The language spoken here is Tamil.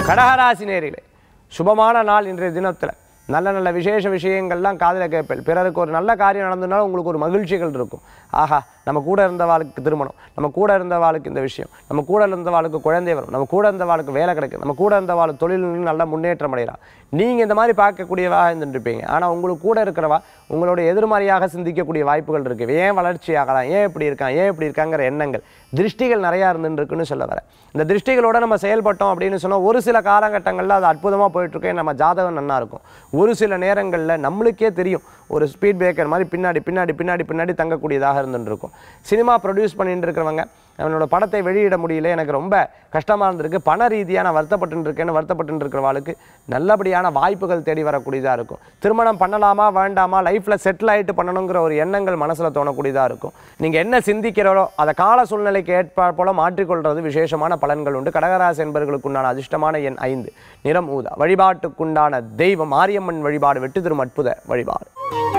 கடகராசி நேரிலே சுபமான நாள் இன்றைய தினத்தில் நல்ல நல்ல விசேஷ விஷயங்கள்லாம் காதில் கேட்பேன் பிறருக்கு ஒரு நல்ல காரியம் நடந்ததுனால உங்களுக்கு ஒரு மகிழ்ச்சிகள் இருக்கும் ஆஹா நம்ம கூட இருந்தவாளுக்கு திருமணம் நம்ம கூட இருந்தவாளுக்கு இந்த விஷயம் நம்ம கூட இருந்தவாளுக்கு குழந்தை வரும் நம்ம கூட இருந்தவாளுக்கு வேலை கிடைக்கும் நம்ம கூட இருந்தவாளுக்கு தொழில் நல்ல முன்னேற்றம் அடைகிறான் நீங்கள் இந்த மாதிரி பார்க்கக்கூடியவாக இருந்துருப்பீங்க ஆனால் உங்களுக்கு கூட இருக்கிறவா உங்களோட எதிர்மறையாக சிந்திக்கக்கூடிய வாய்ப்புகள் இருக்குது ஏன் வளர்ச்சி ஆகலாம் ஏன் இப்படி இருக்கான் ஏன் இப்படி இருக்காங்கிற எண்ணங்கள் திருஷ்டிகள் நிறையா இருந்துருக்குன்னு சொல்ல வரேன் இந்த திருஷ்டிகளோட நம்ம செயல்பட்டோம் அப்படின்னு சொன்னால் ஒரு சில காலகட்டங்களில் அது அற்புதமாக போயிட்டுருக்கேன் நம்ம ஜாதகம் நல்லா இருக்கும் ஒரு சில நேரங்களில் நம்மளுக்கே தெரியும் ஒரு ஸ்பீட் பிரேக்கர் மாதிரி பின்னாடி பின்னாடி பின்னாடி பின்னாடி தங்கக்கூடியதாக இருந்துட்டு இருக்கும் சினிமா ப்ரொடியூஸ் பண்ணிட்டு இருக்கிறவங்க அவனோட படத்தை வெளியிட முடியல எனக்கு ரொம்ப கஷ்டமாக இருந்திருக்கு பண ரீதியாக நான் வருத்தப்பட்டு இருக்கேன்னு வருத்தப்பட்டு இருக்கிறவாளுக்கு நல்லபடியான வாய்ப்புகள் தேடி வரக்கூடியதாக இருக்கும் திருமணம் பண்ணலாமா வேண்டாமா லைஃப்பில் செட்டில் ஆகிட்டு பண்ணணுங்கிற ஒரு எண்ணங்கள் மனசில் தோணக்கூடியதாக இருக்கும் நீங்கள் என்ன சிந்திக்கிறோ அதை கால சூழ்நிலைக்கு ஏற்ப போல மாற்றிக்கொள்வது விசேஷமான பலன்கள் உண்டு கடகராசி என்பவர்களுக்குண்டான அதிர்ஷ்டமான எண் ஐந்து நிறம் ஊதா வழிபாட்டுக்குண்டான தெய்வம் மாரியம்மன் வழிபாடு வெற்றி தரும் அற்புத வழிபாடு